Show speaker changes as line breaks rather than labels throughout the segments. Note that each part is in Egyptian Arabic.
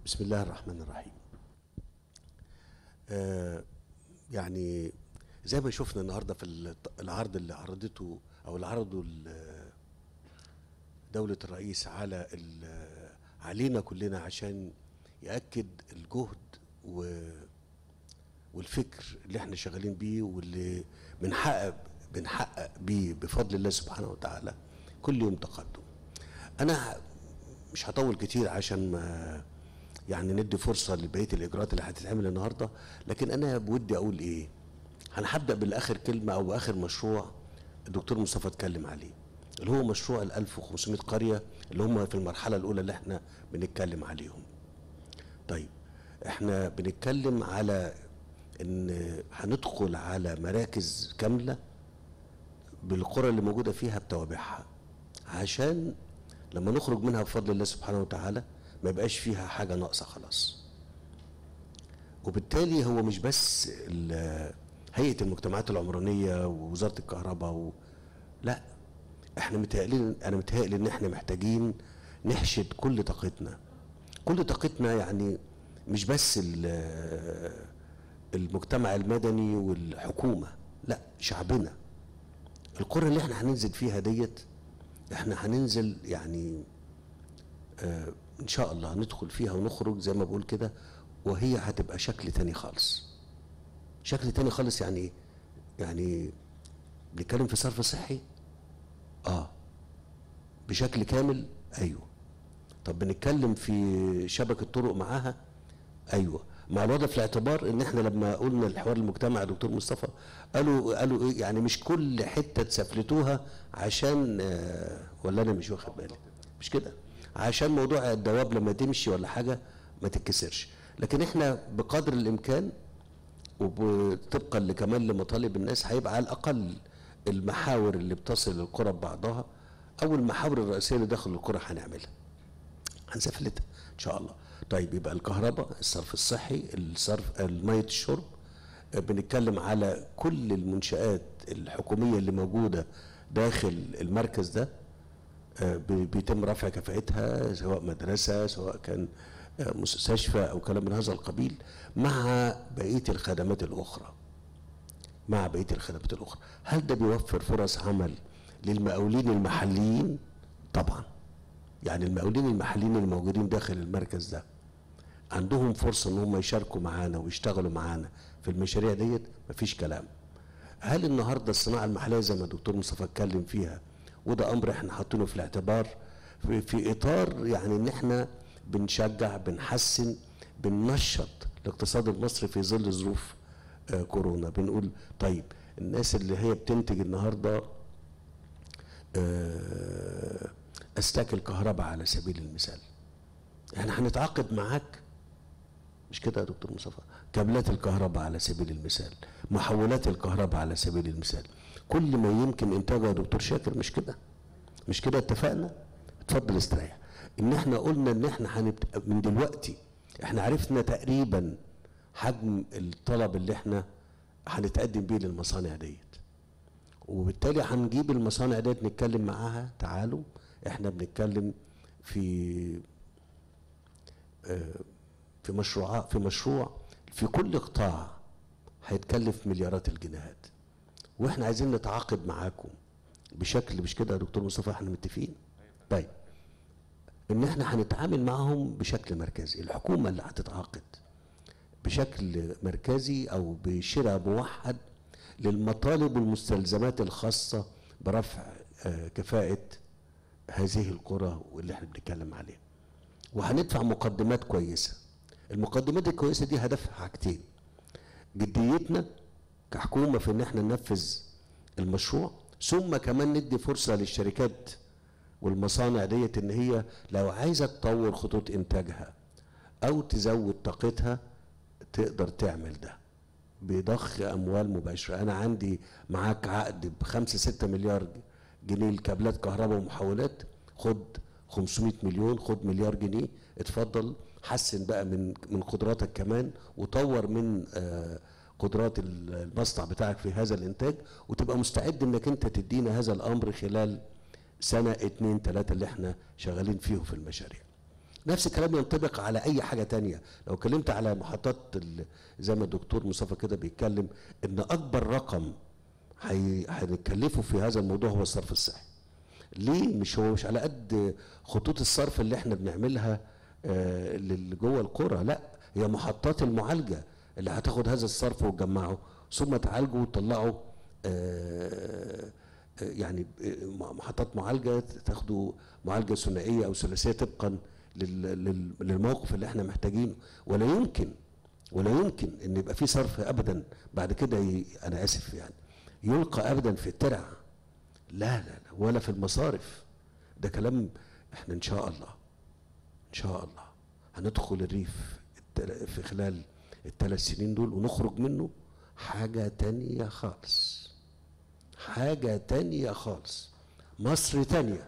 بسم الله الرحمن الرحيم آه يعني زي ما شفنا النهارده في الت- العرض اللي عرضته او اللي عرضه ال- دولة الرئيس على ال- علينا كلنا عشان يأكد الجهد و والفكر اللي احنا شغالين بيه واللي بنحقق بنحقق بيه بفضل الله سبحانه وتعالى كل يوم تقدم. انا مش هطول كتير عشان ما يعني ندي فرصه لبقيه الاجراءات اللي هتتعمل النهارده لكن انا بودي اقول ايه انا هبدا بالاخر كلمه او باخر مشروع الدكتور مصطفى اتكلم عليه اللي هو مشروع ال 1500 قريه اللي هم في المرحله الاولى اللي احنا بنتكلم عليهم طيب احنا بنتكلم على ان هندخل على مراكز كامله بالقرى اللي موجوده فيها بتوابعها عشان لما نخرج منها بفضل الله سبحانه وتعالى ما يبقاش فيها حاجه ناقصه خلاص وبالتالي هو مش بس ال- هيئه المجتمعات العمرانيه ووزاره الكهرباء و... لا احنا متهيألين انا متهيألي ان احنا محتاجين نحشد كل طاقتنا كل طاقتنا يعني مش بس ال- المجتمع المدني والحكومه لا شعبنا القرى اللي احنا هننزل فيها ديت احنا هننزل يعني آه ان شاء الله ندخل فيها ونخرج زي ما بقول كده وهي هتبقى شكل تاني خالص شكل تاني خالص يعني ايه يعني بنتكلم في صرف صحي اه بشكل كامل ايوه طب بنتكلم في شبكه طرق معاها ايوه مع الوضع في الاعتبار ان احنا لما قلنا الحوار المجتمع يا دكتور مصطفى قالوا قالوا ايه يعني مش كل حته تسفلتوها عشان آه ولا انا مش واخد بالي مش كده عشان موضوع الدواب لما تمشي ولا حاجه ما تتكسرش لكن احنا بقدر الامكان وطبقا لكمان لمطالب الناس هيبقى على الاقل المحاور اللي بتصل القرى ببعضها او المحاور الرئيسيه اللي داخل القرى هنعملها هنسفلتها ان شاء الله طيب يبقى الكهرباء الصرف الصحي الصرف الميه الشرب آه، بنتكلم على كل المنشآت الحكومية اللي موجودة داخل المركز ده آه، بي- بيتم رفع كفاءتها سواء مدرسة سواء كان آه، مستشفى أو كلام من هذا القبيل مع بقية الخدمات الأخرى مع بقية الخدمات الأخرى هل ده بيوفر فرص عمل للمقاولين المحليين طبعا يعني المقاولين المحليين اللي موجودين داخل المركز ده عندهم فرصة ان هم يشاركوا معانا ويشتغلوا معانا في المشاريع ديت مفيش كلام هل النهارده الصناعة المحلية زي ما الدكتور مصطفى اتكلم فيها وده امر احنا حاطينه في الاعتبار في, في اطار يعني ان احنا بنشجع بنحسن بننشط الاقتصاد المصري في ظل ظروف آه كورونا بنقول طيب الناس اللي هي بتنتج النهارده آه، استاك الكهرباء على سبيل المثال احنا هنتعاقد معاك مش كده يا دكتور مصطفى كابلات الكهرباء على سبيل المثال محولات الكهرباء على سبيل المثال كل ما يمكن انتاجه يا دكتور شاكر مش كده مش كده اتفقنا اتفضل استريح ان احنا قلنا ان احنا هنبت... من دلوقتي احنا عرفنا تقريبا حجم الطلب اللي احنا هنتقدم بيه للمصانع ديت وبالتالي هنجيب المصانع ديت نتكلم معاها تعالوا احنا بنتكلم في آه، في مشروعات في مشروع في كل قطاع هيتكلف مليارات الجنيهات واحنا عايزين نتعاقد معاكم بشكل مش كده يا دكتور مصطفى احنا متفقين طيب ان احنا هنتعامل معاهم بشكل مركزي الحكومه اللي هتتعاقد بشكل مركزي او بشراء موحد للمطالب والمستلزمات الخاصه برفع آه، كفاءه هذه القرى واللي احنا بنتكلم عليها وهندفع مقدمات كويسه المقدمات الكويسه دي هدفها حاجتين جديتنا كحكومه في ان احنا ننفذ المشروع ثم كمان ندي فرصه للشركات والمصانع ديت ان هي لو عايزه تطور خطوط انتاجها او تزود طاقتها تقدر تعمل ده بضخ اموال مباشره انا عندي معاك عقد بخمسة ستة مليار جنيه لكابلات كهرباء ومحولات خد 500 مليون خد مليار جنيه اتفضل حسن بقى من من قدراتك كمان وطور من آه، قدرات المصنع بتاعك في هذا الانتاج وتبقى مستعد انك انت تدينا هذا الامر خلال سنه اتنين تلاته اللي احنا شغالين فيهم في المشاريع. نفس الكلام ينطبق على اي حاجه تانية لو اتكلمت على محطات ال- زي ما الدكتور مصطفى كده بيتكلم ان اكبر رقم هي- هنتكلفه في هذا الموضوع هو الصرف الصحي ليه مش هو مش على قد خطوط الصرف اللي احنا بنعملها آه، اللي جوه القرى لا هي محطات المعالجه اللي هتاخد هذا الصرف وتجمعه ثم تعالجه وتطلعه آه، آه، يعني آه، محطات معالجه تاخدوا معالجه ثنائيه او ثلاثيه طبقا لل- لل- للموقف اللي احنا محتاجينه ولا يمكن ولا يمكن ان يبقى في صرف ابدا بعد كده ي- انا اسف يعني يلقى ابدا في الترع لا لا لا ولا في المصارف ده كلام احنا ان شاء الله ان شاء الله هندخل الريف التل- في خلال الثلاث سنين دول ونخرج منه حاجة تانية خالص حاجة تانية خالص مصر تانية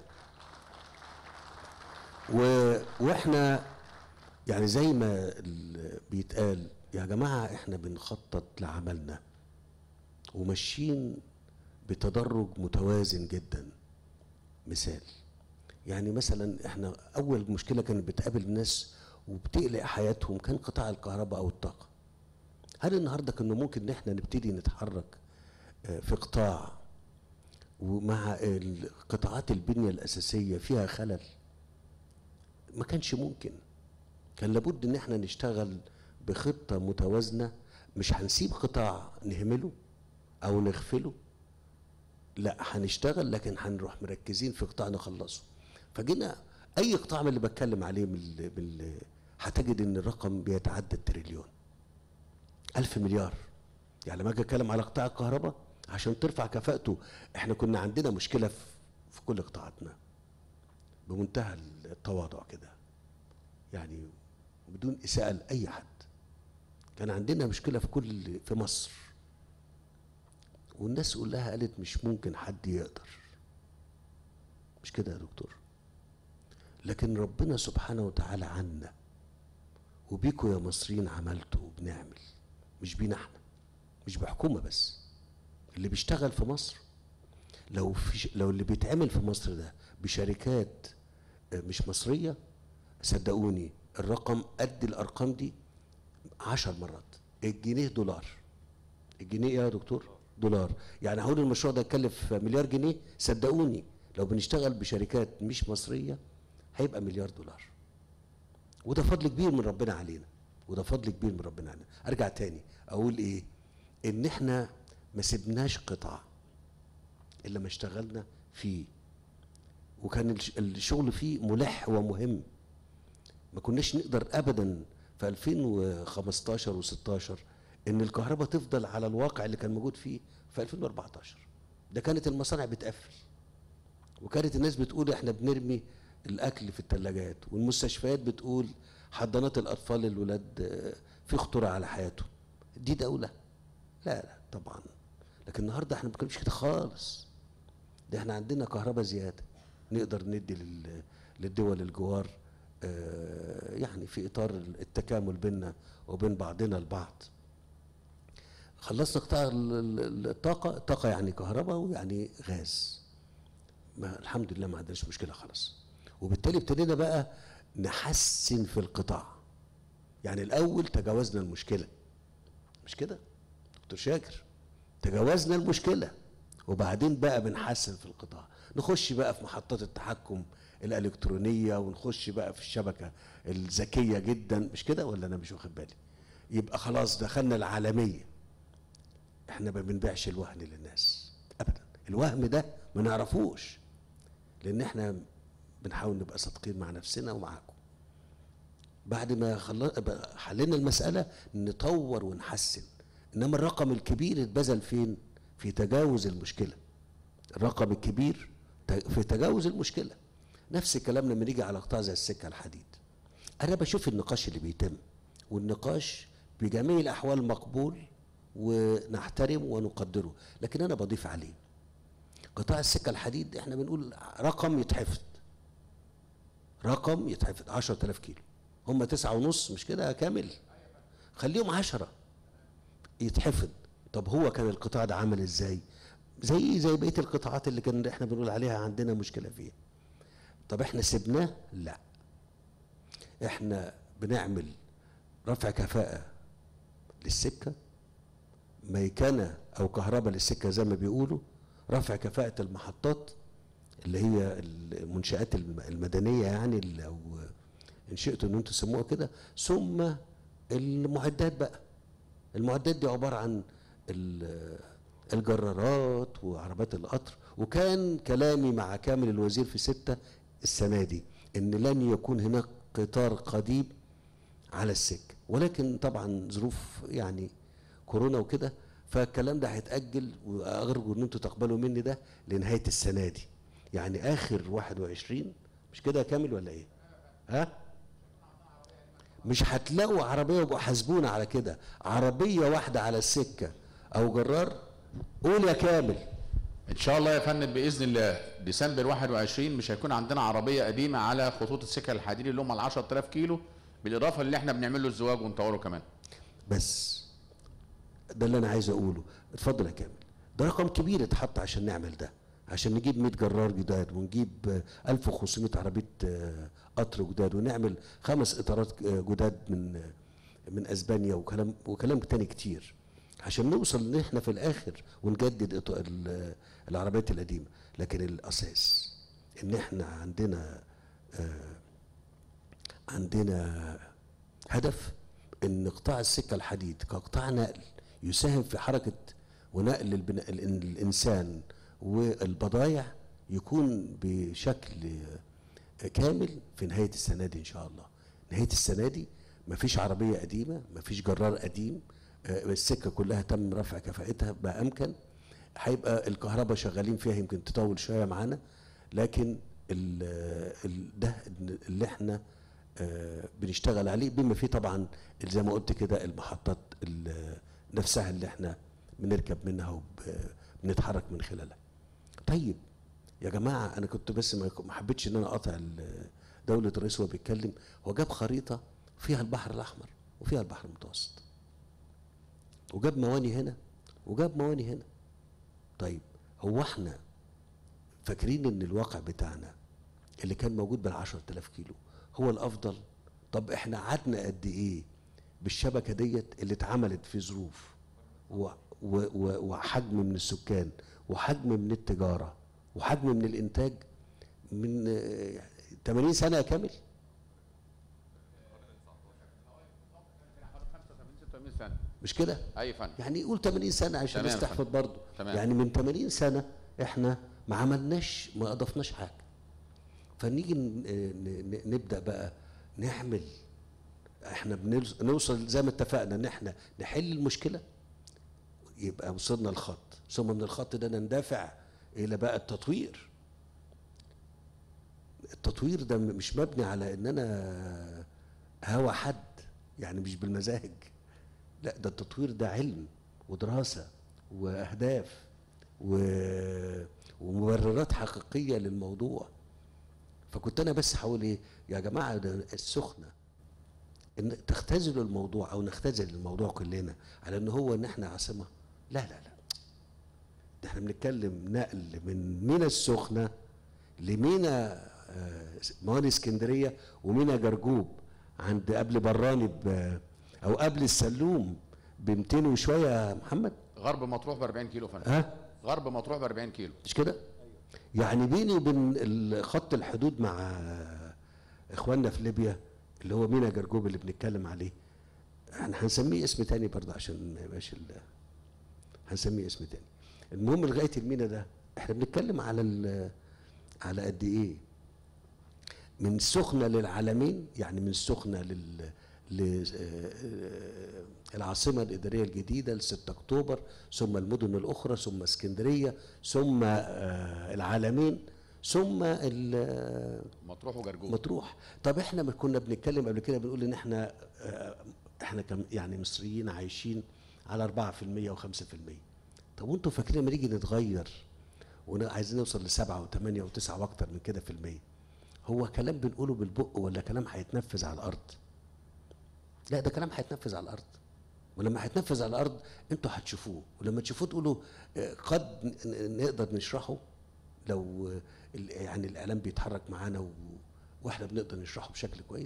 و... واحنا يعني زي ما ال- بيتقال يا جماعة احنا بنخطط لعملنا وماشيين بتدرج متوازن جدا مثال يعني مثلا احنا اول مشكله كانت بتقابل الناس وبتقلق حياتهم كان قطاع الكهرباء او الطاقه هل النهارده كنا ممكن ان احنا نبتدي نتحرك آه، في قطاع ومع ال- قطاعات البنيه الاساسيه فيها خلل ما كانش ممكن كان لابد ان احنا نشتغل بخطه متوازنه مش هنسيب قطاع نهمله او نغفله لا هنشتغل لكن هنروح مركزين في قطاع نخلصه فجينا اي قطاع من اللي بتكلم عليه من ال- من ال- هتجد ان الرقم بيتعدى التريليون ألف مليار يعني لما اجي اتكلم على قطاع الكهرباء عشان ترفع كفاءته احنا كنا عندنا مشكله في, في كل قطاعاتنا بمنتهى التواضع كده يعني بدون اساءه لاي حد كان عندنا مشكله في كل في مصر والناس كلها قالت مش ممكن حد يقدر مش كده يا دكتور لكن ربنا سبحانه وتعالى عنا وبيكوا يا مصريين عملتوا وبنعمل مش بينا احنا مش بحكومه بس اللي بيشتغل في مصر لو في ش- لو اللي بيتعمل في مصر ده بشركات آه، مش مصريه صدقوني الرقم قد الارقام دي عشر مرات الجنيه دولار الجنيه إيه يا دكتور دولار يعني هقول المشروع ده يكلف مليار جنيه صدقوني لو بنشتغل بشركات مش مصريه هيبقى مليار دولار وده فضل كبير من ربنا علينا وده فضل كبير من ربنا علينا ارجع تاني اقول ايه ان احنا ما سبناش قطاع الا ما اشتغلنا فيه وكان الش- الشغل فيه ملح ومهم ما كناش نقدر ابدا في 2015 و16 ان الكهرباء تفضل على الواقع اللي كان موجود فيه في 2014 ده كانت المصانع بتقفل وكانت الناس بتقول احنا بنرمي الاكل في الثلاجات والمستشفيات بتقول حضانات الاطفال الولاد آه، في خطوره على حياتهم دي دوله لا لا طبعا لكن النهارده احنا ما بنتكلمش كده خالص ده احنا عندنا كهرباء زياده نقدر ندي لل- للدول الجوار آه، يعني في اطار التكامل بيننا وبين بعضنا البعض خلصنا قطاع ال- ال- الطاقه الطاقه يعني كهرباء ويعني غاز ما الحمد لله ما عندناش مشكله خلاص وبالتالي ابتدينا بقى نحسن في القطاع يعني الاول تجاوزنا المشكله مش كده دكتور شاكر تجاوزنا المشكله وبعدين بقى بنحسن في القطاع نخش بقى في محطات التحكم الالكترونيه ونخش بقى في الشبكه الذكيه جدا مش كده ولا انا مش واخد بالي يبقى خلاص دخلنا العالميه احنا ما بنبيعش الوهن للناس ابدا الوهم ده ما نعرفوش لان احنا بنحاول نبقى صادقين مع نفسنا ومعاكم بعد ما خل- بقى حلينا المساله نطور ونحسن انما الرقم الكبير اتبذل فين في تجاوز المشكله الرقم الكبير ت- في تجاوز المشكله نفس الكلام لما نيجي على قطاع زي السكه الحديد انا بشوف النقاش اللي بيتم والنقاش بجميع الاحوال مقبول ونحترم ونقدره لكن انا بضيف عليه قطاع السكه الحديد احنا بنقول رقم يتحفظ رقم يتحفظ 10000 كيلو هم تسعة ونص مش كده كامل خليهم عشرة يتحفظ طب هو كان القطاع ده عامل ازاي زي زي بقيه القطاعات اللي كان احنا بنقول عليها عندنا مشكله فيها طب احنا سبناه لا احنا بنعمل رفع كفاءة للسكة ميكنة او كهرباء للسكة زي ما بيقولوا رفع كفاءة المحطات اللي هي المنشآت الم- المدنية يعني اللي- او ان شئتوا ان انتوا تسموها كده ثم المعدات بقى المعدات دي عبارة عن ال- الجرارات وعربات القطر وكان كلامي مع كامل الوزير في ستة السنة دي ان لن يكون هناك قطار قديم على السكة ولكن طبعا ظروف يعني كورونا وكده فالكلام ده هيتأجل وأرجو إن أنتوا تقبلوا مني ده لنهاية السنة دي يعني آخر 21 مش كده كامل ولا إيه؟ ها؟ مش هتلاقوا عربية ويبقوا حاسبونا على كده عربية واحدة على السكة أو جرار قول يا كامل
ان شاء الله يا فندم باذن الله ديسمبر 21 مش هيكون عندنا عربيه قديمه على خطوط السكه الحديدي اللي هم ال 10000 كيلو بالاضافه اللي احنا بنعمل له الزواج ونطوره كمان
بس ده اللي انا عايز اقوله اتفضل يا كامل ده رقم كبير اتحط عشان نعمل ده عشان نجيب 100 جرار جداد ونجيب آه، 1500 عربيه آه، قطر جداد ونعمل خمس اطارات آه، جداد من آه، من اسبانيا وكلام وكلام تاني كتير عشان نوصل ان احنا في الاخر ونجدد إط- ال- العربيات القديمه لكن الاساس ان احنا عندنا آه، عندنا هدف ان قطاع السكه الحديد كقطاع نقل يساهم في حركه ونقل البنا... الإن- الانسان والبضائع يكون بشكل كامل في نهايه السنه دي ان شاء الله نهايه السنه دي مفيش عربيه قديمه مفيش جرار قديم آه، السكه كلها تم رفع كفاءتها ما امكن هيبقى الكهرباء شغالين فيها يمكن تطول شويه معانا لكن ال ال ده اللي احنا آه، بنشتغل عليه بما فيه طبعا زي ما قلت كده المحطات ال- نفسها اللي احنا بنركب منها وبنتحرك من خلالها. طيب يا جماعه انا كنت بس ما ما حبيتش ان انا اقاطع ال- دوله الرئيس وهو بيتكلم هو جاب خريطه فيها البحر الاحمر وفيها البحر المتوسط. وجاب مواني هنا وجاب مواني هنا. طيب هو احنا فاكرين ان الواقع بتاعنا اللي كان موجود بال 10000 كيلو هو الافضل طب احنا قعدنا قد ايه بالشبكه ديت اللي اتعملت في ظروف و و و وحجم من السكان وحجم من التجاره وحجم من الانتاج من آه، 80 سنه كامل
85 سنه
مش كده
اي فندم
يعني قول 80 سنه عشان
تمام يا
نستحفظ
فندم.
برضه
تمام.
يعني من 80 سنه احنا ما عملناش ما اضفناش حاجه فنيجي ن- ن- ن- نبدا بقى نعمل احنا بنوص- نوصل زي ما اتفقنا ان احنا نحل المشكله يبقى وصلنا الخط ثم من الخط ده نندفع الى بقى التطوير التطوير ده م- مش مبني على ان انا هوى حد يعني مش بالمزاج لا ده التطوير ده علم ودراسة وأهداف و... ومبررات حقيقية للموضوع فكنت أنا بس حاول إيه يا جماعة ده السخنة إن تختزلوا الموضوع أو نختزل الموضوع كلنا على إن هو إن إحنا عاصمة لا لا لا ده إحنا بنتكلم نقل من مينا السخنة لمينا آه، مواني اسكندرية ومينا جرجوب عند قبل براني ب أو قبل السلوم ب 200 وشوية يا محمد
غرب مطروح ب 40 كيلو فندم
ها
غرب مطروح ب 40 كيلو
مش كده؟ يعني بيني وبين ال- خط الحدود مع اخواننا في ليبيا اللي هو مينا جرجوب اللي بنتكلم عليه احنا هنسميه اسم تاني برضه عشان ما يبقاش ال- هنسميه اسم تاني المهم لغايه المينا ده احنا بنتكلم على ال- على قد ايه من السخنه للعالمين يعني من السخنه لل ل- آه، العاصمه الاداريه الجديده ل 6 اكتوبر ثم المدن الاخرى ثم اسكندريه ثم آه، العالمين ثم ال-
مطروح وجرجوب
مطروح طب احنا ما كنا بنتكلم قبل كده بنقول ان احنا آه، احنا كم يعني مصريين عايشين على 4% و5% طب وانتوا فاكرين لما نيجي نتغير وعايزين نوصل لسبعة وثمانية وتسعة واكتر من كده في المية هو كلام بنقوله بالبق ولا كلام هيتنفذ على الارض لا ده كلام هيتنفذ على الارض ولما هيتنفذ على الارض انتوا هتشوفوه ولما تشوفوه تقولوا آه، قد ن- ن- نقدر نشرحه لو آه، ال- يعني الاعلام بيتحرك معانا و- واحنا بنقدر نشرحه بشكل كويس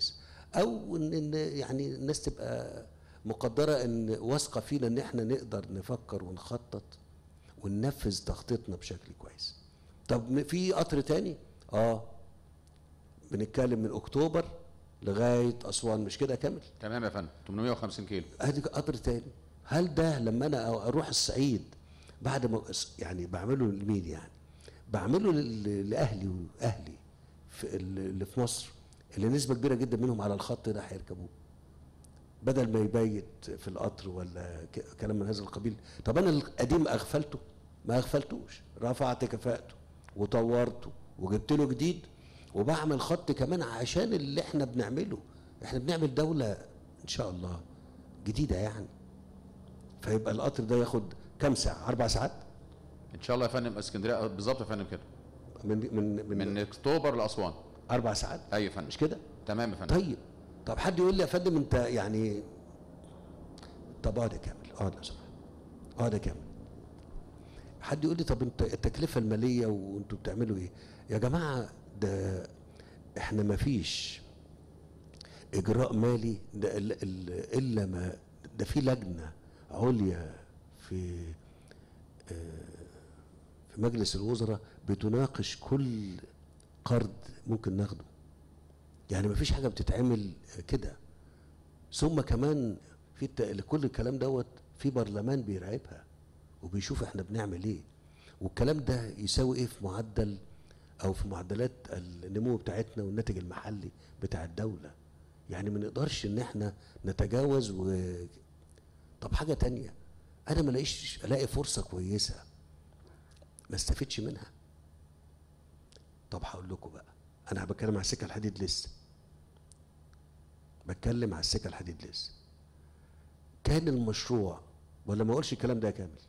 او ان إن يعني الناس تبقى مقدره ان واثقه فينا ان احنا نقدر نفكر ونخطط وننفذ تخطيطنا بشكل كويس طب م- في قطر تاني اه بنتكلم من اكتوبر لغايه اسوان مش كده كامل
تمام يا فندم 850 كيلو
ادي قطر تاني هل ده لما انا أو- اروح الصعيد بعد ما يعني بعمله لمين يعني بعمله لل- لاهلي واهلي في ال- اللي في مصر اللي نسبه كبيره جدا منهم على الخط ده هيركبوه بدل ما يبيت في القطر ولا ك- كلام من هذا القبيل طب انا القديم اغفلته ما اغفلتوش رفعت كفاءته وطورته وجبت له جديد وبعمل خط كمان عشان اللي احنا بنعمله احنا بنعمل دولة ان شاء الله جديدة يعني فيبقى القطر ده ياخد كام ساعة اربع ساعات
ان شاء الله يا فندم اسكندريه بالظبط يا فندم كده
من من من,
من اكتوبر لاسوان
اربع ساعات
ايوه يا فندم
مش كده
تمام يا فندم
طيب طب حد يقول لي يا فندم انت يعني طب اقعد يا كامل اقعد لو سمحت اقعد يا كامل حد يقول لي طب انت التكلفه الماليه وانتوا بتعملوا ايه يا جماعه ده احنا ما فيش اجراء مالي ده ال- ال- الا ما ده في لجنه عليا في آه، في مجلس الوزراء بتناقش كل قرض ممكن ناخده يعني ما فيش حاجه بتتعمل كده ثم كمان في الت- كل الكلام دوت في برلمان بيراقبها وبيشوف احنا بنعمل ايه والكلام ده يساوي ايه في معدل او في معدلات النمو بتاعتنا والناتج المحلي بتاع الدوله يعني ما نقدرش ان احنا نتجاوز و طب حاجه تانية انا ما الاقيش الاقي فرصه كويسه ما استفدش منها طب هقول لكم بقى انا بتكلم على السكه الحديد لسه بتكلم على السكه الحديد لسه كان المشروع ولا ما اقولش الكلام ده يا كامل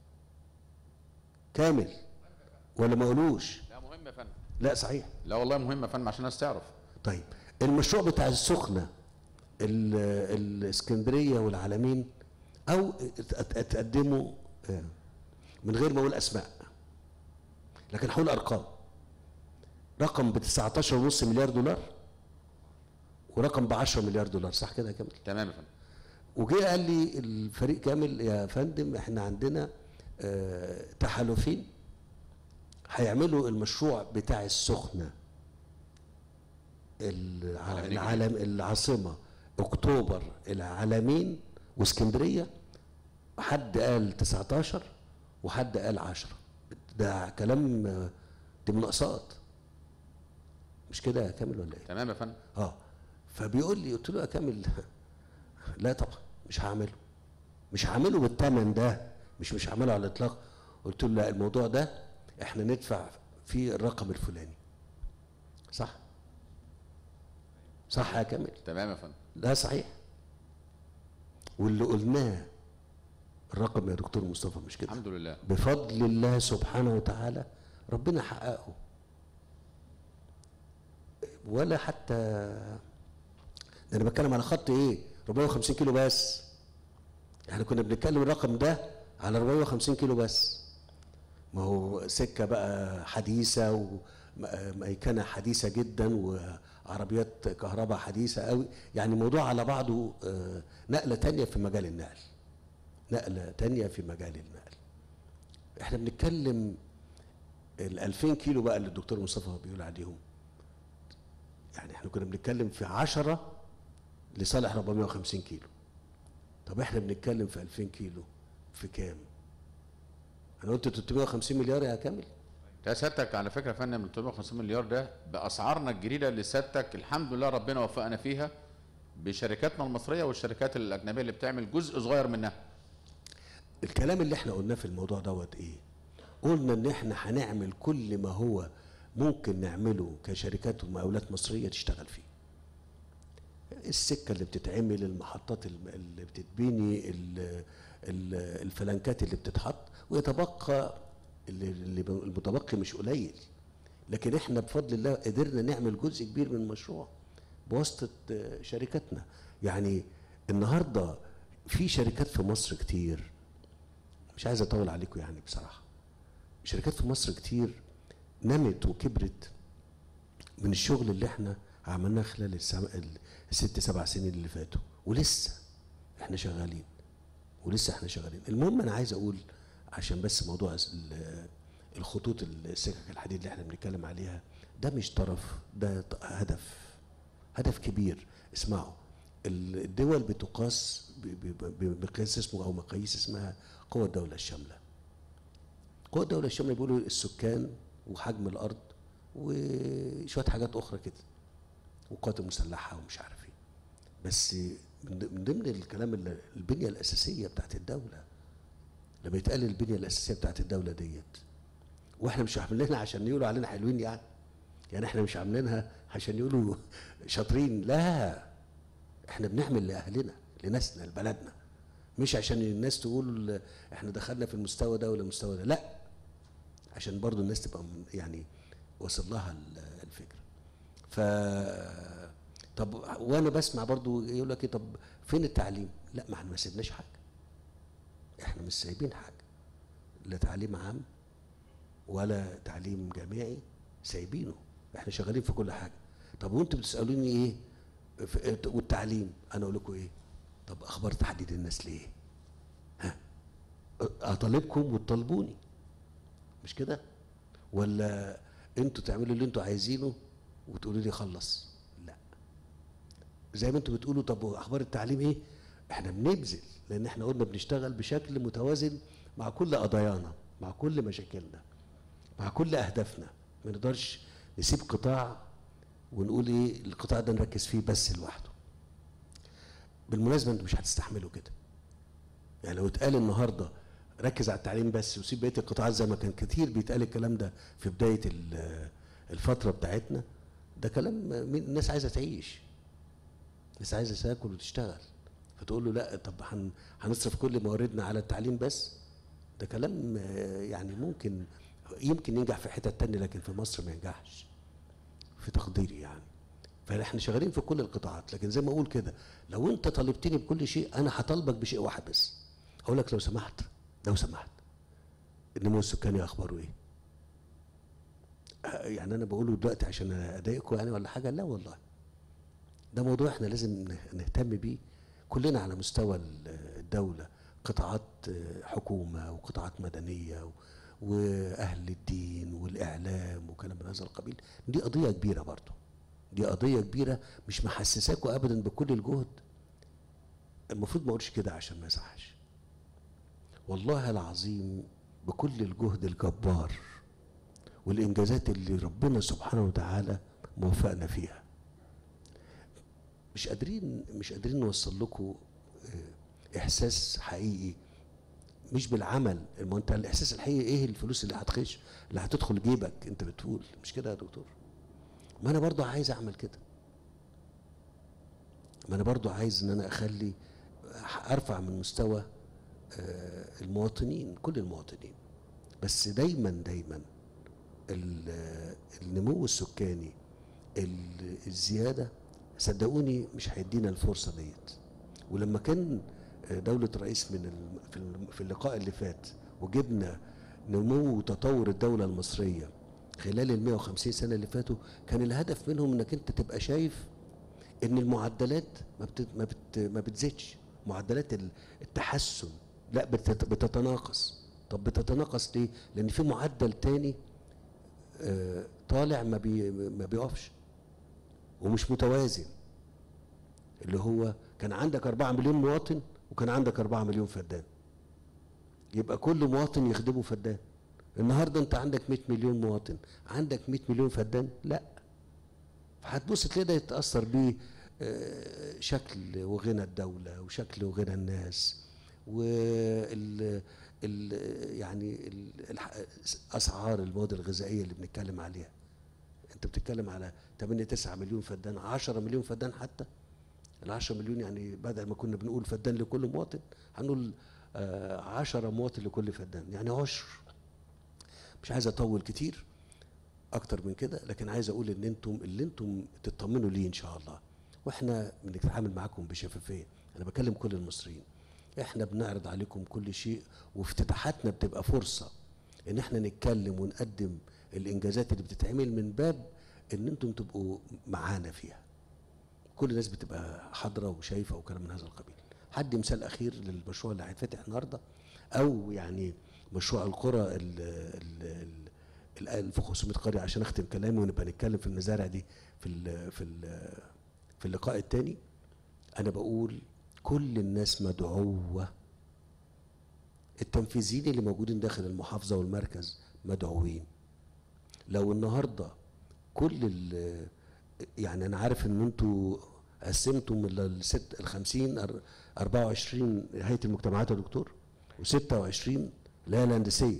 كامل ولا ما اقولوش
لا مهم يا فندم
لا صحيح
لا والله مهم يا فندم عشان الناس تعرف
طيب المشروع بتاع السخنه ال- الاسكندريه والعالمين او ات- ات- اتقدموا آه، من غير ما اقول اسماء لكن هقول ارقام رقم ب 19.5 مليار دولار ورقم ب 10 مليار دولار صح كده يا كامل
تمام يا فندم
وجه قال لي الفريق كامل يا فندم احنا عندنا آه، تحالفين هيعملوا المشروع بتاع السخنه الع-
العالمين
العالم العاصمه اكتوبر العالمين واسكندريه حد قال 19 وحد قال 10 ده كلام آه، دي مناقصات مش كده يا كامل ولا ايه؟
تمام يا فندم
اه فبيقول لي قلت له يا كامل لا طبعا مش هعمله مش هعمله بالثمن ده مش مش هعمله على الاطلاق قلت له لا الموضوع ده احنا ندفع فيه الرقم الفلاني صح صح يا كامل
تمام يا فندم
لا صحيح واللي قلناه الرقم يا دكتور مصطفى مش كده
الحمد لله
بفضل الله سبحانه وتعالى ربنا حققه ولا حتى ده انا بتكلم على خط ايه 450 كيلو بس احنا كنا بنتكلم الرقم ده على 450 كيلو بس ما هو سكه بقى حديثه وميكنه حديثه جدا وعربيات كهرباء حديثه قوي يعني الموضوع على بعضه آه، نقله تانية في مجال النقل نقله تانية في مجال النقل احنا بنتكلم ال 2000 كيلو بقى اللي الدكتور مصطفى بيقول عليهم يعني احنا كنا بنتكلم في 10 لصالح 450 كيلو طب احنا بنتكلم في 2000 كيلو في كام؟ انا قلت 350 مليار يا كامل
ده سيادتك على فكره يا فندم 350 مليار ده باسعارنا الجديده اللي سيادتك الحمد لله ربنا وفقنا فيها بشركاتنا المصريه والشركات الاجنبيه اللي بتعمل جزء صغير منها
الكلام اللي احنا قلناه في الموضوع دوت ايه؟ قلنا ان احنا هنعمل كل ما هو ممكن نعمله كشركات ومقاولات مصريه تشتغل فيه. السكه اللي بتتعمل، المحطات الم- اللي بتتبني، ال- ال- الفلنكات اللي بتتحط ويتبقى اللي اللي المتبقي مش قليل. لكن احنا بفضل الله قدرنا نعمل جزء كبير من المشروع بواسطه آه، شركاتنا. يعني النهارده في شركات في مصر كتير مش عايز اطول عليكم يعني بصراحه شركات في مصر كتير نمت وكبرت من الشغل اللي احنا عملناها خلال السم... الست سبع سنين اللي فاتوا ولسه احنا شغالين ولسه احنا شغالين المهم انا عايز اقول عشان بس موضوع ال- الخطوط السكك الحديد اللي احنا بنتكلم عليها ده مش طرف ده ط- هدف هدف كبير اسمعوا ال- الدول بتقاس ب- ب- ب- بمقياس اسمه او مقاييس اسمها قوى الدوله الشامله قوى الدوله الشامله بيقولوا السكان وحجم الارض وشويه حاجات اخرى كده والقوات المسلحه ومش عارف ايه بس من ض- من ضمن الكلام اللي البنيه الاساسيه بتاعت الدوله لما يتقال البنيه الاساسيه بتاعت الدوله ديت واحنا مش عاملينها عشان يقولوا علينا حلوين يعني يعني احنا مش عاملينها عشان يقولوا شاطرين لا احنا بنعمل لاهلنا لناسنا لبلدنا مش عشان الناس تقول احنا دخلنا في المستوى ده ولا المستوى ده لا عشان برضو الناس تبقى م- يعني وصل لها ال- الفكره ف طب وانا بسمع برضو يقول لك ايه طب فين التعليم لا ما احنا ما سيبناش حاجه احنا مش سايبين حاجه لا تعليم عام ولا تعليم جامعي سايبينه احنا شغالين في كل حاجه طب وانتوا بتسالوني ايه في- والتعليم انا اقول لكم ايه طب اخبار تحديد الناس ليه ها اطالبكم وتطالبوني مش كده ولا انتوا تعملوا اللي انتوا عايزينه وتقولوا لي خلص لا زي ما انتوا بتقولوا طب اخبار التعليم ايه احنا بنبذل لان احنا قلنا بنشتغل بشكل متوازن مع كل قضايانا مع كل مشاكلنا مع كل اهدافنا ما نقدرش نسيب قطاع ونقول ايه القطاع ده نركز فيه بس لوحده بالمناسبه انتوا مش هتستحملوا كده يعني لو اتقال النهارده ركز على التعليم بس وسيب بقيه القطاعات زي ما كان كتير بيتقال الكلام ده في بدايه ال- الفتره بتاعتنا ده كلام مين- الناس عايزه تعيش الناس عايزه تاكل وتشتغل فتقول له لا طب هن- هنصرف كل مواردنا على التعليم بس ده كلام آه، يعني ممكن يمكن ينجح في حتت تانية لكن في مصر ما ينجحش في تقديري يعني فاحنا شغالين في كل القطاعات لكن زي ما اقول كده لو انت طالبتني بكل شيء انا هطالبك بشيء واحد بس اقول لك لو سمحت لو سمحت النمو السكاني اخباره ايه آه، يعني انا بقوله دلوقتي عشان اضايقكم يعني ولا حاجه لا والله ده موضوع احنا لازم نه- نهتم بيه كلنا على مستوى ال- الدوله قطاعات آه، حكومه وقطاعات مدنيه و- واهل الدين والاعلام وكلام من هذا القبيل دي قضيه كبيره برضه دي قضيه كبيره مش محسساكوا ابدا بكل الجهد المفروض ما اقولش كده عشان ما يصحش والله العظيم بكل الجهد الجبار والانجازات اللي ربنا سبحانه وتعالى موفقنا فيها مش قادرين مش قادرين نوصل لكم آه، احساس حقيقي مش بالعمل ما انت الاحساس الحقيقي ايه الفلوس اللي هتخش اللي هتدخل جيبك انت بتقول مش كده يا دكتور ما انا برضو عايز اعمل كده ما انا برضو عايز ان انا اخلي ارفع من مستوى آه، المواطنين كل المواطنين بس دايما دايما ال- النمو السكاني ال- الزياده صدقوني مش هيدينا الفرصه ديت ولما كان دولة رئيس من الم- في الم- في اللقاء اللي فات وجبنا نمو وتطور الدولة المصرية خلال ال 150 سنة اللي فاتوا كان الهدف منهم انك انت تبقى شايف ان المعدلات ما بت ما بت ما بتزيدش معدلات ال- التحسن لا بتت- بتتناقص طب بتتناقص ليه؟ لان في معدل تاني آه، طالع ما بي ما بيقفش ومش متوازن اللي هو كان عندك 4 مليون مواطن وكان عندك 4 مليون فدان يبقى كل مواطن يخدمه فدان النهارده انت عندك 100 مليون مواطن عندك 100 مليون فدان لا فهتبص تلاقي ده يتاثر بيه آه، شكل وغنى الدوله وشكل وغنى الناس وال ال يعني ال- الح- اسعار المواد الغذائيه اللي بنتكلم عليها انت بتتكلم على 8 9 مليون فدان 10 مليون فدان حتى ال 10 مليون يعني بدل ما كنا بنقول فدان لكل مواطن هنقول آه 10 مواطن لكل فدان يعني عشر مش عايز اطول كتير اكتر من كده لكن عايز اقول ان انتم اللي انتم تطمنوا ليه ان شاء الله واحنا بنتعامل معاكم بشفافيه انا بكلم كل المصريين احنا بنعرض عليكم كل شيء وافتتاحاتنا بتبقى فرصه ان احنا نتكلم ونقدم الانجازات اللي بتتعمل من باب ان انتم تبقوا معانا فيها كل الناس بتبقى حاضره وشايفه وكلام من هذا القبيل هدي مثال اخير للمشروع اللي هيتفتح النهارده او يعني مشروع القرى ال ال ال 1500 قريه عشان اختم كلامي ونبقى نتكلم في المزارع دي في ال في ال في اللقاء الثاني انا بقول كل الناس مدعوه التنفيذيين اللي موجودين داخل المحافظه والمركز مدعوين لو النهارده كل ال يعني انا عارف ان انتوا قسمتوا من الست ال 50 أر- 24 هيئه المجتمعات يا دكتور و26 اللي هي الهندسيه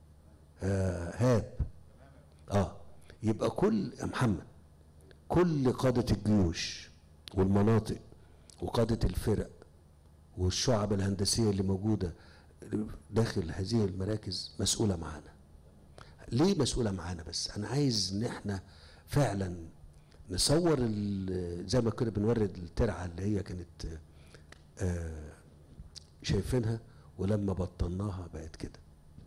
آه هاب اه يبقى كل يا محمد كل قاده الجيوش والمناطق وقاده الفرق والشعب الهندسيه اللي موجوده داخل هذه المراكز مسؤوله معانا ليه مسؤوله معانا بس انا عايز ان احنا فعلا نصور ال- زي ما كنا بنورد الترعه اللي هي كانت آه، شايفينها ولما بطلناها بقت كده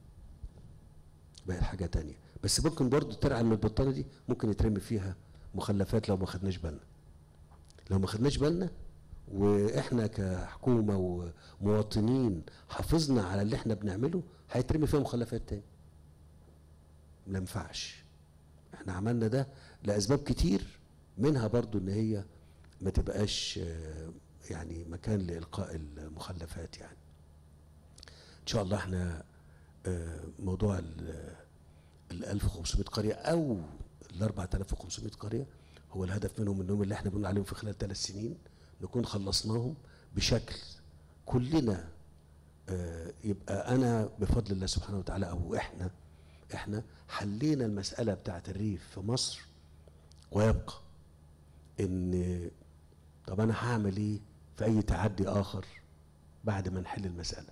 بقت حاجه تانية بس ممكن برضو الترعه المتبطنه دي ممكن يترمي فيها مخلفات لو ما خدناش بالنا لو ما خدناش بالنا واحنا كحكومه ومواطنين حافظنا على اللي احنا بنعمله هيترمي فيها مخلفات تاني ما ينفعش احنا عملنا ده لاسباب كتير منها برضو ان هي ما تبقاش آه، يعني مكان لالقاء المخلفات يعني ان شاء الله احنا آه، موضوع ال ال 1500 قريه او ال 4500 قريه هو الهدف منهم انهم اللي احنا بنقول عليهم في خلال ثلاث سنين نكون خلصناهم بشكل كلنا آه، يبقى انا بفضل الله سبحانه وتعالى او احنا احنا حلينا المساله بتاعه الريف في مصر ويبقى ان طب انا هعمل ايه في اي تعدي اخر بعد ما نحل المساله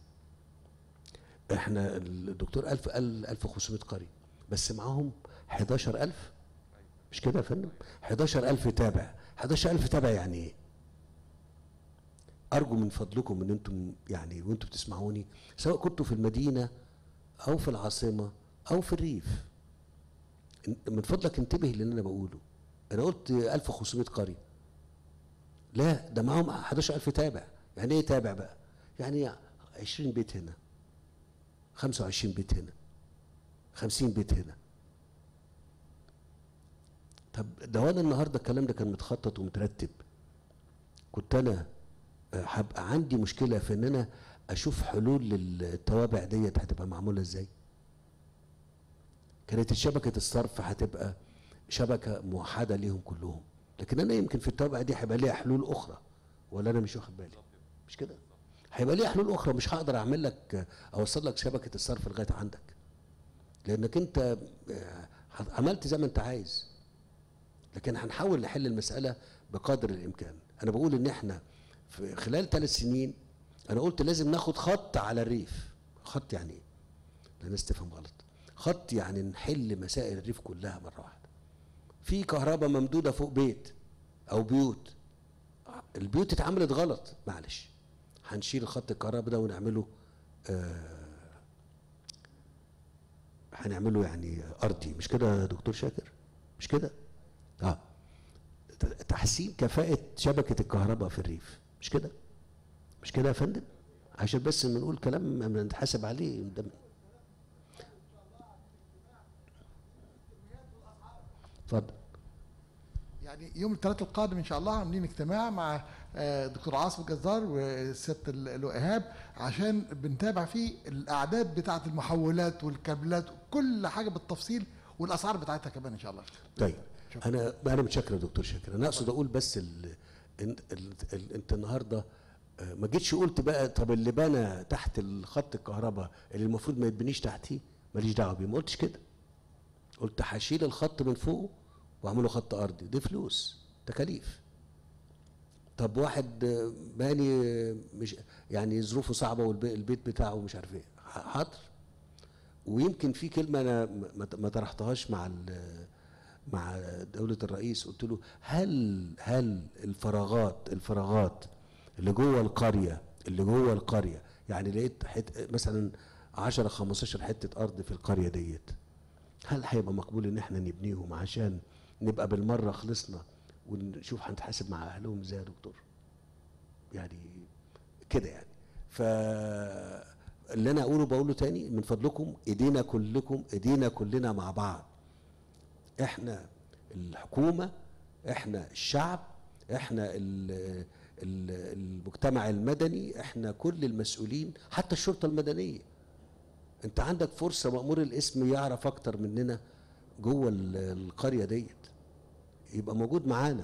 احنا الدكتور ألف قال 1500 قريه بس معاهم 11000 مش كده يا فندم 11000 تابع 11000 تابع يعني ايه ارجو من فضلكم ان انتم يعني وانتم بتسمعوني سواء كنتوا في المدينه او في العاصمه او في الريف إن- من فضلك انتبه للي انا بقوله انا قلت 1500 قريه لا ده معاهم 11000 تابع يعني ايه تابع بقى يعني 20 بيت هنا 25 بيت هنا 50 بيت هنا طب ده وانا النهارده الكلام ده كان متخطط ومترتب كنت انا آه، هبقى عندي مشكله في ان انا اشوف حلول للتوابع ديت هتبقى معموله ازاي كانت شبكه الصرف هتبقى شبكه موحده ليهم كلهم لكن انا يمكن في التوابع دي هيبقى ليها حلول اخرى ولا انا مش واخد بالي مش كده هيبقى ليها حلول اخرى مش هقدر اعمل لك آه، اوصل لك شبكه الصرف لغايه عندك لانك انت آه، عملت زي ما انت عايز لكن هنحاول نحل المساله بقدر الامكان انا بقول ان احنا في خلال ثلاث سنين انا قلت لازم ناخد خط على الريف خط يعني ايه لا الناس تفهم غلط خط يعني نحل مسائل الريف كلها مره واحده في كهرباء ممدوده فوق بيت او بيوت البيوت اتعملت غلط معلش هنشيل خط الكهرباء ده ونعمله آه هنعمله يعني ارضي مش كده يا دكتور شاكر مش كده اه ت- تحسين كفاءة شبكة الكهرباء في الريف مش كده مش كده يا فندم عشان بس نقول كلام ما نتحاسب عليه قدام اتفضل
يعني يوم الثلاثاء القادم ان شاء الله عاملين اجتماع مع آه، دكتور عاصم الجزار وسياده اللواء ايهاب عشان بنتابع فيه الاعداد بتاعه المحولات والكابلات كل حاجه بالتفصيل والاسعار بتاعتها كمان ان شاء الله
طيب انا انا متشكر يا دكتور شاكر انا اقصد اقول بس ال... انت ال... ال... انت النهارده آه، ما جيتش قلت بقى طب اللي بنى تحت الخط الكهرباء اللي المفروض ما يتبنيش تحتيه ماليش دعوه بيه ما قلتش كده قلت هشيل الخط من فوقه واعمله خط ارضي دي فلوس تكاليف طب واحد آه، باني آه، مش يعني ظروفه صعبه والبيت بتاعه مش عارف ايه ح- حاضر ويمكن في كلمه انا ما- ما طرحتهاش مع ال- مع دولة الرئيس قلت له هل هل الفراغات الفراغات اللي جوه القرية اللي جوه القرية يعني لقيت حت مثلا 10 15 حتة أرض في القرية ديت هل هيبقى مقبول إن احنا نبنيهم عشان نبقى بالمره خلصنا ونشوف هنتحاسب مع اهلهم ازاي يا دكتور يعني كده يعني ف اللي انا اقوله بقوله تاني من فضلكم ايدينا كلكم ايدينا كلنا مع بعض احنا الحكومه احنا الشعب احنا ال ال المجتمع المدني احنا كل المسؤولين حتى الشرطه المدنيه انت عندك فرصه مأمور الاسم يعرف اكتر مننا جوه ال- القريه ديت يبقى موجود معانا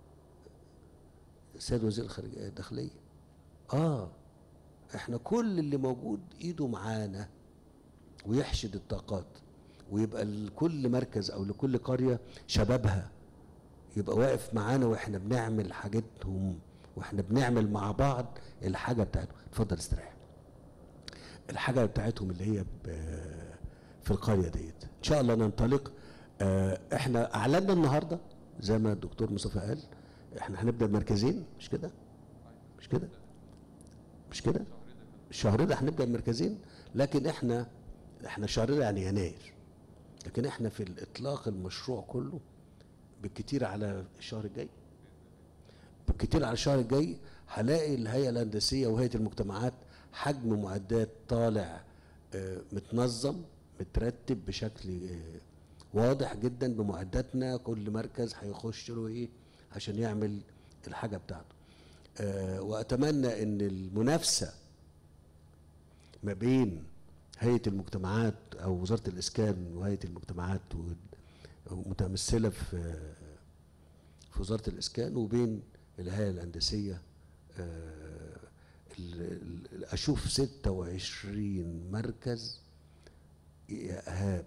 السيد وزير الخارجيه الداخليه اه احنا كل اللي موجود ايده معانا ويحشد الطاقات ويبقى لكل مركز او لكل قريه شبابها يبقى واقف معانا واحنا بنعمل حاجتهم واحنا بنعمل مع بعض الحاجه بتاعتهم اتفضل استريح الحاجه بتاعتهم اللي هي ب- في القريه ديت ان شاء الله ننطلق آه، احنا اعلنا النهارده زي ما الدكتور مصطفى قال احنا هنبدا مركزين مش كده مش كده مش كده الشهر ده هنبدا مركزين لكن احنا احنا الشهر ده يعني يناير لكن احنا في الاطلاق المشروع كله بالكتير على الشهر الجاي بالكتير على الشهر الجاي هلاقي الهيئه الهندسيه وهيئه المجتمعات حجم معدات طالع آه، متنظم مترتب بشكل آه، واضح جدا بمعداتنا كل مركز هيخش له ايه عشان يعمل الحاجه بتاعته آه، واتمنى ان المنافسه ما بين هيئه المجتمعات او وزاره الاسكان وهيئه المجتمعات ومتمثله في في وزاره الاسكان وبين الهيئه الهندسيه آه، ال- ال- اشوف 26 مركز يا ايهاب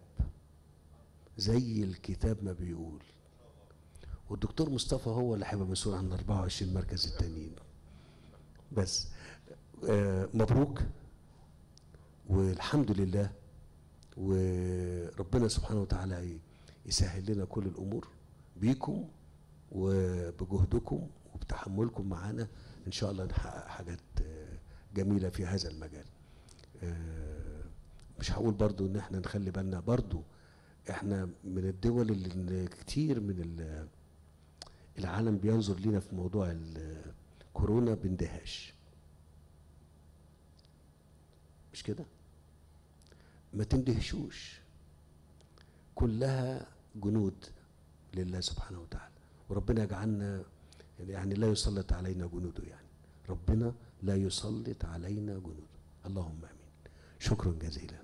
زي الكتاب ما بيقول والدكتور مصطفى هو اللي هيبقى مسؤول عن ال 24 مركز التانيين بس آه، مبروك والحمد لله وربنا سبحانه وتعالى ي- يسهل لنا كل الامور بيكم وبجهدكم وبتحملكم معانا ان شاء الله نحقق حاجات آه، جميله في هذا المجال آه، مش هقول برضو ان احنا نخلي بالنا برضو احنا من الدول اللي كتير من ال- العالم بينظر لينا في موضوع الكورونا باندهاش مش كده ما تندهشوش كلها جنود لله سبحانه وتعالى وربنا يجعلنا يعني لا يسلط علينا جنوده يعني ربنا لا يسلط علينا جنوده اللهم امين شكرا جزيلا